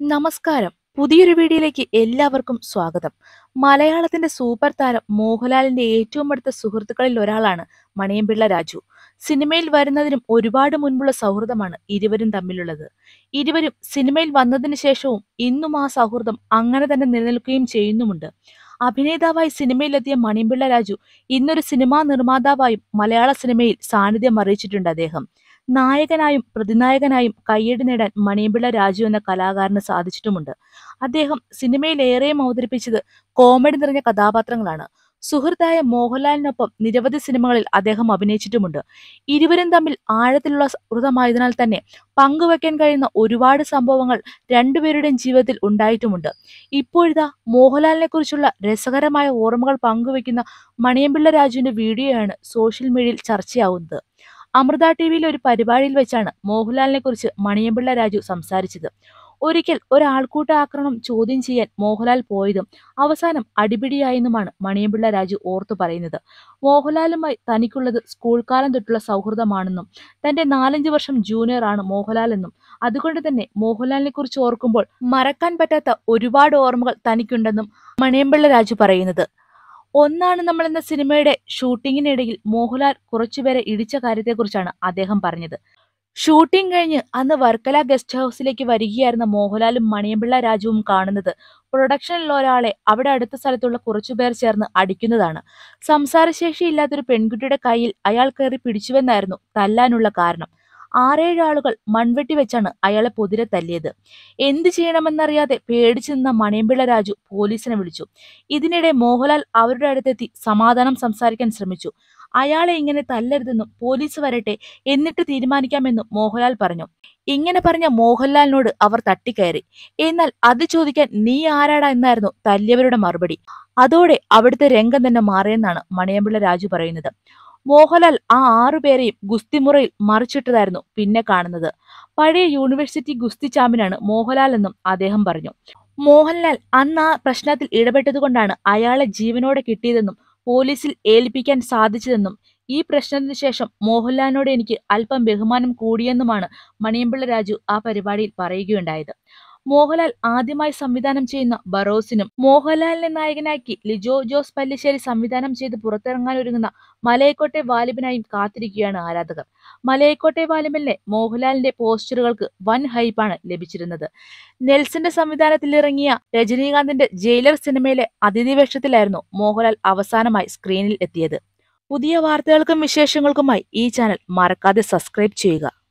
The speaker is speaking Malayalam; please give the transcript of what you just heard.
നമസ്കാരം പുതിയൊരു വീഡിയോയിലേക്ക് എല്ലാവർക്കും സ്വാഗതം മലയാളത്തിന്റെ സൂപ്പർ താരം മോഹൻലാലിന്റെ ഏറ്റവും അടുത്ത സുഹൃത്തുക്കളിൽ ഒരാളാണ് മണിയമ്പിള്ള രാജു സിനിമയിൽ വരുന്നതിനും ഒരുപാട് മുൻപുള്ള സൗഹൃദമാണ് ഇരുവരും തമ്മിലുള്ളത് ഇരുവരും സിനിമയിൽ വന്നതിന് ശേഷവും ഇന്നും ആ സൗഹൃദം അങ്ങനെ തന്നെ നിലനിൽക്കുകയും ചെയ്യുന്നുമുണ്ട് അഭിനേതാവായി സിനിമയിലെത്തിയ മണിയമ്പിള്ള രാജു ഇന്നൊരു സിനിമാ നിർമ്മാതാവായും മലയാള സിനിമയിൽ സാന്നിധ്യം അറിയിച്ചിട്ടുണ്ട് അദ്ദേഹം നായകനായും പ്രതിനായകനായും കയ്യടി നേടാൻ മണിയമ്പിള്ള രാജു എന്ന കലാകാരന് സാധിച്ചിട്ടുമുണ്ട് അദ്ദേഹം സിനിമയിൽ ഏറെയും അവതരിപ്പിച്ചത് കോമഡി നിറഞ്ഞ കഥാപാത്രങ്ങളാണ് സുഹൃത്തായ മോഹൻലാലിനൊപ്പം നിരവധി സിനിമകളിൽ അദ്ദേഹം അഭിനയിച്ചിട്ടുമുണ്ട് ഇരുവരും തമ്മിൽ ആഴത്തിലുള്ള സൗഹൃദമായതിനാൽ തന്നെ പങ്കുവെക്കാൻ കഴിയുന്ന ഒരുപാട് സംഭവങ്ങൾ രണ്ടുപേരുടെയും ജീവിതത്തിൽ ഉണ്ടായിട്ടുമുണ്ട് ഇപ്പോഴിതാ മോഹൻലാലിനെ കുറിച്ചുള്ള രസകരമായ ഓർമ്മകൾ പങ്കുവെക്കുന്ന മണിയമ്പിള്ള രാജുവിന്റെ വീഡിയോയാണ് സോഷ്യൽ മീഡിയയിൽ ചർച്ചയാവുന്നത് അമൃത ടി വിയിലെ ഒരു പരിപാടിയിൽ വെച്ചാണ് മോഹൻലാലിനെ കുറിച്ച് മണിയമ്പിള്ള രാജു സംസാരിച്ചത് ഒരിക്കൽ ഒരാൾക്കൂട്ട ആക്രമണം ചോദ്യം ചെയ്യാൻ മോഹൻലാൽ പോയതും അവസാനം അടിപിടിയായെന്നുമാണ് മണിയമ്പിള്ള രാജു ഓർത്തു പറയുന്നത് മോഹൻലാലുമായി തനിക്കുള്ളത് സ്കൂൾ കാലം തൊട്ടുള്ള സൗഹൃദമാണെന്നും തന്റെ നാലഞ്ച് വർഷം ജൂനിയർ ആണ് മോഹൻലാൽ എന്നും അതുകൊണ്ട് തന്നെ മോഹൻലാലിനെ കുറിച്ച് ഓർക്കുമ്പോൾ മറക്കാൻ പറ്റാത്ത ഒരുപാട് ഓർമ്മകൾ തനിക്കുണ്ടെന്നും മണിയമ്പിള്ള രാജു പറയുന്നത് ഒന്നാണ് നമ്മൾ എന്ന സിനിമയുടെ ഷൂട്ടിങ്ങിനിടയിൽ മോഹൻലാൽ കുറച്ചുപേരെ ഇടിച്ച കാര്യത്തെക്കുറിച്ചാണ് അദ്ദേഹം പറഞ്ഞത് ഷൂട്ടിംഗ് കഴിഞ്ഞ് അന്ന് വർക്കല ഗസ്റ്റ് ഹൗസിലേക്ക് വരികയായിരുന്ന മോഹൻലാലും മണിയമ്പിള്ള രാജുവും കാണുന്നത് പ്രൊഡക്ഷനിലുള്ള ഒരാളെ അവിടെ അടുത്ത സ്ഥലത്തുള്ള കുറച്ചുപേർ ചേർന്ന് അടിക്കുന്നതാണ് സംസാരശേഷി ഇല്ലാത്തൊരു പെൺകുട്ടിയുടെ കയ്യിൽ അയാൾ കയറി പിടിച്ചുവെന്നായിരുന്നു തല്ലാനുള്ള കാരണം ആറേഴ് ആളുകൾ മൺവെട്ടി വെച്ചാണ് അയാളെ പൊതിരെ തല്ലിയത് എന്തു ചെയ്യണമെന്നറിയാതെ പേടിച്ചു നിന്ന മണിയമ്പിള്ള രാജു പോലീസിനെ വിളിച്ചു ഇതിനിടെ മോഹൻലാൽ അവരുടെ അടുത്തെത്തി സമാധാനം സംസാരിക്കാൻ ശ്രമിച്ചു അയാളെ ഇങ്ങനെ തല്ലരുതെന്നും പോലീസ് വരട്ടെ എന്നിട്ട് തീരുമാനിക്കാമെന്നും മോഹൻലാൽ പറഞ്ഞു ഇങ്ങനെ പറഞ്ഞ മോഹൻലാലിനോട് അവർ തട്ടിക്കയറി എന്നാൽ അത് ചോദിക്കാൻ നീ ആരാടാ എന്നായിരുന്നു തല്ലിയവരുടെ മറുപടി അതോടെ അവിടുത്തെ രംഗം തന്നെ മാറിയെന്നാണ് മണിയമ്പിള്ള രാജു പറയുന്നത് മോഹൻലാൽ ആ ആറുപേരെയും ഗുസ്തിമുറയിൽ മറിച്ചിട്ടതായിരുന്നു പിന്നെ കാണുന്നത് പഴയ യൂണിവേഴ്സിറ്റി ഗുസ്തി ചാമ്പ്യനാണ് മോഹൻലാൽ എന്നും അദ്ദേഹം പറഞ്ഞു മോഹൻലാൽ അന്ന് ആ പ്രശ്നത്തിൽ ഇടപെട്ടതുകൊണ്ടാണ് അയാളെ ജീവനോടെ കിട്ടിയതെന്നും പോലീസിൽ ഏൽപ്പിക്കാൻ സാധിച്ചതെന്നും ഈ പ്രശ്നത്തിന് ശേഷം മോഹൻലാലിനോട് എനിക്ക് അല്പം ബഹുമാനം കൂടിയെന്നുമാണ് മണിയമ്പിള്ള രാജു ആ പരിപാടിയിൽ പറയുകയുണ്ടായത് മോഹൻലാൽ ആദ്യമായി സംവിധാനം ചെയ്യുന്ന ബറോസിനും മോഹൻലാലിനെ നായകനാക്കി ലിജോ ജോസ് പല്ലിശ്ശേരി സംവിധാനം ചെയ്ത് പുറത്തിറങ്ങാൻ ഒരുങ്ങുന്ന മലയക്കോട്ടെ വാലിബിനായും കാത്തിരിക്കുകയാണ് ആരാധകർ മലയക്കോട്ടെ വാലിബിലെ മോഹൻലാലിന്റെ പോസ്റ്ററുകൾക്ക് വൻ ഹൈപ്പാണ് ലഭിച്ചിരുന്നത് നെൽസന്റെ സംവിധാനത്തിൽ ഇറങ്ങിയ രജനീകാന്തിന്റെ ജയിലർ സിനിമയിലെ അതിഥി വേഷത്തിലായിരുന്നു മോഹൻലാൽ അവസാനമായി സ്ക്രീനിൽ എത്തിയത് പുതിയ വാർത്തകൾക്കും വിശേഷങ്ങൾക്കുമായി ഈ ചാനൽ മറക്കാതെ സബ്സ്ക്രൈബ് ചെയ്യുക